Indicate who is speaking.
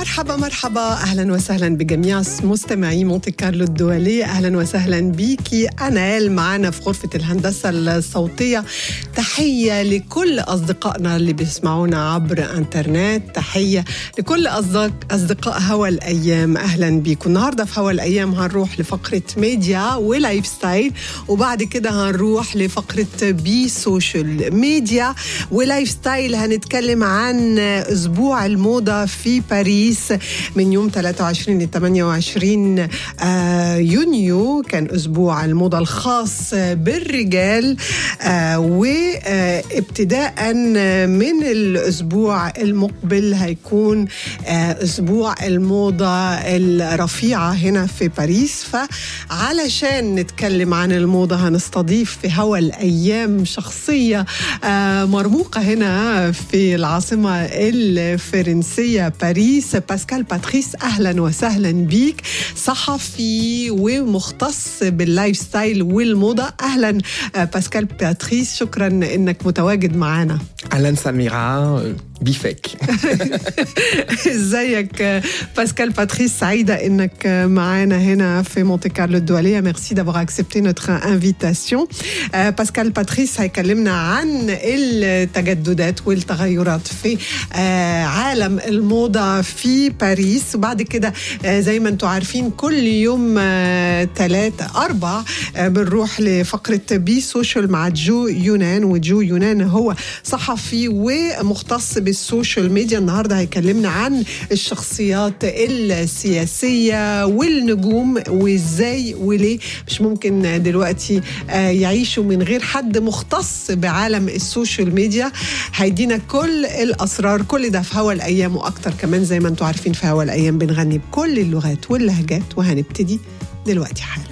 Speaker 1: مرحبا مرحبا اهلا وسهلا بجميع مستمعي مونتي كارلو الدولية اهلا وسهلا بيكي انال معنا في غرفة الهندسة الصوتية تحية لكل اصدقائنا اللي بيسمعونا عبر انترنت تحية لكل أصدق اصدقاء هوا الايام اهلا بيكم النهارده في هوا الايام هنروح لفقرة ميديا ولايف ستايل وبعد كده هنروح لفقرة بي سوشيال ميديا ولايف ستايل هنتكلم عن اسبوع الموضة في باريس من يوم 23 ل 28 آه، يونيو كان اسبوع الموضه الخاص بالرجال آه، وابتداء من الاسبوع المقبل هيكون آه، اسبوع الموضه الرفيعه هنا في باريس فعلشان نتكلم عن الموضه هنستضيف في هوا الايام شخصيه مرموقه هنا في العاصمه الفرنسيه باريس باسكال باتريس اهلا وسهلا بيك صحفي ومختص باللايف ستايل والموضه اهلا باسكال باتريس شكرا انك متواجد معنا
Speaker 2: اهلا سميره بيفك
Speaker 1: ازيك باسكال باتريس سعيده انك معانا هنا في مونتي كارلو الدوليه ميرسي دافوار اكسبتي نوتر انفيتاسيون باسكال باتريس هيكلمنا عن التجددات والتغيرات في عالم الموضه في باريس وبعد كده زي ما انتم عارفين كل يوم ثلاث اربع بنروح لفقره بي سوشيال مع جو يونان وجو يونان هو صحفي ومختص بالسوشيال ميديا النهارده هيكلمنا عن الشخصيات السياسيه والنجوم وازاي وليه مش ممكن دلوقتي يعيشوا من غير حد مختص بعالم السوشيال ميديا هيدينا كل الاسرار كل ده في هوا الايام واكتر كمان زي ما انتم عارفين في هوا الايام بنغني بكل اللغات واللهجات وهنبتدي دلوقتي حالا